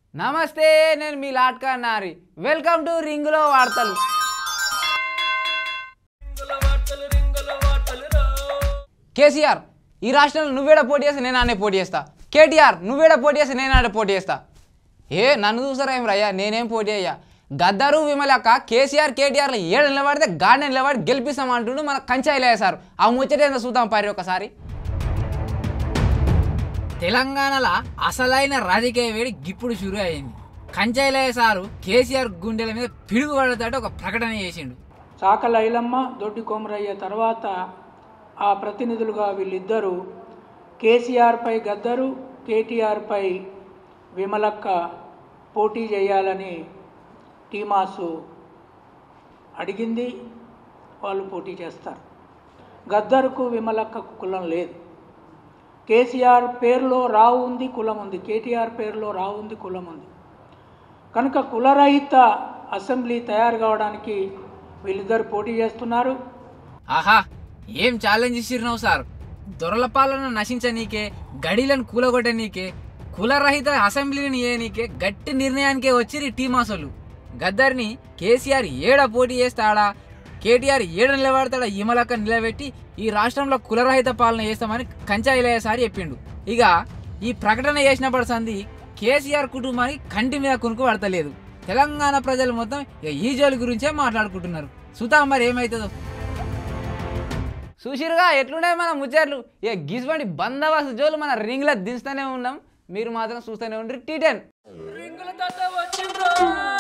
నమస్తే నేను మీ లాట్కా నారి వెల్కమ్ టు రింగులో వార్తలు కేసీఆర్ ఈ రాష్ట్రంలో నువ్వేడ పోటీ చేస్తే నేను ఆనే పోటీ చేస్తా కేటీఆర్ నువ్వేడ పోటీ చేస్తే నేను ఆడే పోటీ చేస్తా ఏ నన్ను చూసారా ఏం రయ్యా నేనేం పోటీ అయ్యా గద్దరు విమలక్క కేసీఆర్ కేటీఆర్లు ఏడు నిలబడితే గాడి నిలబడి గెలిపిస్తాం అంటుండు మన కంచాయిలే సార్ ఆ ముచ్చటేందో చూద్దాం పారి ఒకసారి తెలంగాణలో అసలైన రాజకీయ వేడి గిప్పుడు షురు అయింది కంచాయిలయ్య సారు కేసీఆర్ గుండెల మీద పిడుగు పడతాడు ఒక ప్రకటన చేసిండు చాకల ఐలమ్మ దొడ్డి కోమరయ్య తర్వాత ఆ ప్రతినిధులుగా వీళ్ళిద్దరూ కేసీఆర్పై గద్దరు కేటీఆర్పై విమలక్క పోటీ చేయాలని టీమాసు అడిగింది వాళ్ళు పోటీ చేస్తారు గద్దరుకు విమలక్కకు కులం లేదు కేసీఆర్ పేరులో రావు ఉంది కులం ఉంది కేటీఆర్ పేరులో రావు ఉంది కులం ఉంది కనుక కులరహిత అసెంబ్లీ తయారు కావడానికి వీళ్ళిద్దరు పోటీ చేస్తున్నారు ఆహా ఏం ఛాలెంజ్ ఇచ్చిర్నావు సార్ దొరల పాలన నశించనీకే గడిలను కూలగొట్టనీకే కులరహిత అసెంబ్లీని ఏనీకే గట్టి నిర్ణయానికే వచ్చిరి టీమాసోలు గద్దర్ని కేసీఆర్ ఏడ పోటీ చేస్తాడా కేటీఆర్ ఏడ నిలబడతాడా ఇమలక్క నిలబెట్టి ఈ రాష్ట్రంలో కులరహిత పాలన చేస్తామని కంచాయిలయ్య సారి చెప్పిండు ఇక ఈ ప్రకటన చేసినప్పుడు సంది కేసీఆర్ కుటుంబానికి కంటి మీద కొనుక్కు పడతలేదు తెలంగాణ ప్రజలు మొత్తం ఇక ఈ జోలి గురించే మాట్లాడుకుంటున్నారు సుతా మరి ఏమవుతుందో చూసిరుగా ఎట్లున్నాయి మన ముచ్చట్లు ఇక గిసువంటి బందోబస్తు జోలు మన రింగ్లో దించుతూనే ఉన్నాం మీరు మాత్రం చూస్తూనే ఉండ్రి టీ టెన్ రింగుల తాత వచ్చిండ్రో